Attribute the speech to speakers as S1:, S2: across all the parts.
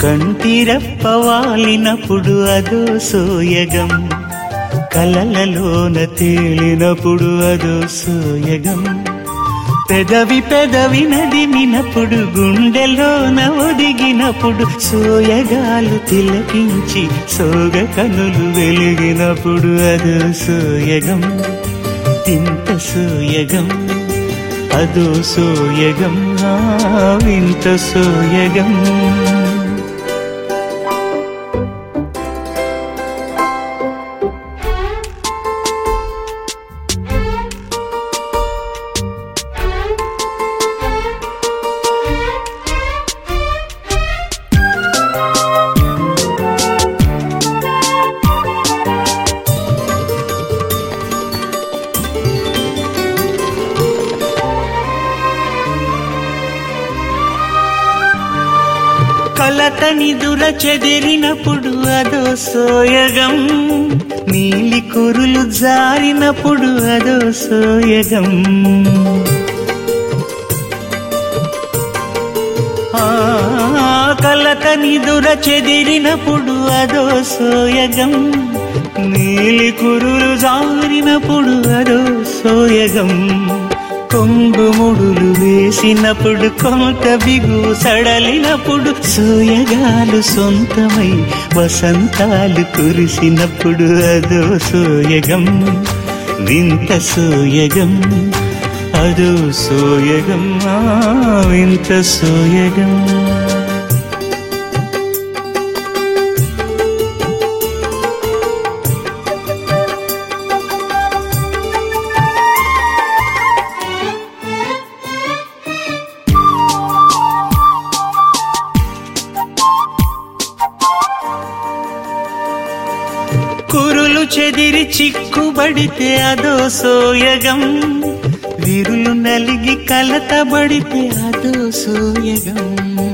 S1: కంటిరెప్ప వాలినప్పుడు అదో సోయగం కలలలోన తేలినప్పుడు అదో సోయగం పెదవి పెదవి నదిమినప్పుడు గుండెలోన ఒదిగినప్పుడు సోయగాలు తిలకించి సోగ కనులు వెలిగినప్పుడు అదో సోయగం ఇంత సోయగం అదో సోయగం ఆ వింత సోయగం కలతని దుర చెదిరినప్పుడు అదో సోయగం నీలి కురులు జారినప్పుడు అదో సోయగం ఆ కలతని దుర చెదిరినప్పుడు అదో సోయగం నీలి కురులు జారినప్పుడు అదో సోయగం కొంగు ముడులు వేసినప్పుడు కొంత బిగు సడలినప్పుడు సోయగాలు సొంతమై వసంతాలు కురిసినప్పుడు అదో సోయగం వింత సోయగం అదో సోయగం ఆ వింత సోయగం కురులు చెదిరి చిక్కుబడితే అదో సోయగం విరులు నలిగి కలతబడితే అదో సోయగం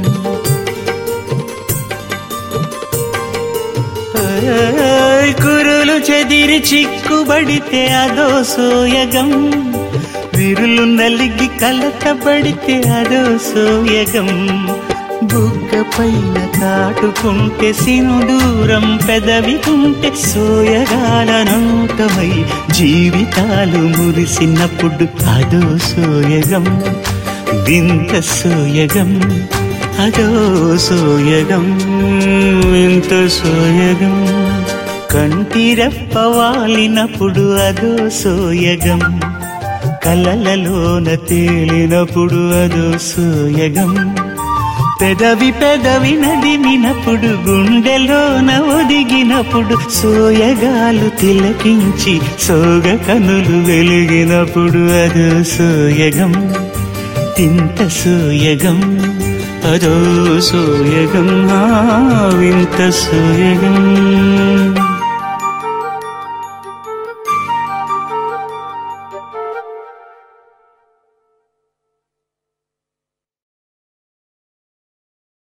S1: ఓయ్ కురులు చెదిరి చిక్కుబడితే అదో సోయగం విరులు నలిగి కలతబడితే అదో సోయగం బుగ్గ పైన కాటుకుంటే సినుదూరం పెదవికుంటే సోయగాల నోటమై జీవితాలు మురిసినప్పుడు అదో సోయగం వింత సోయగం అదో సోయగం వింత సోయగం కంటిరెప్ప వాలినప్పుడు అదో సోయగం కలలలోన తేలినప్పుడు అదో సోయగం పెదవి పెదవి నదిమినప్పుడు గుండెలోన ఒదిగినప్పుడు సోయగాలు తిలకించి సోగ కనులు వెలిగినప్పుడు అదో సోయగం ఇంత సోయగం అదో సోయగం ఆ వింత సోయగం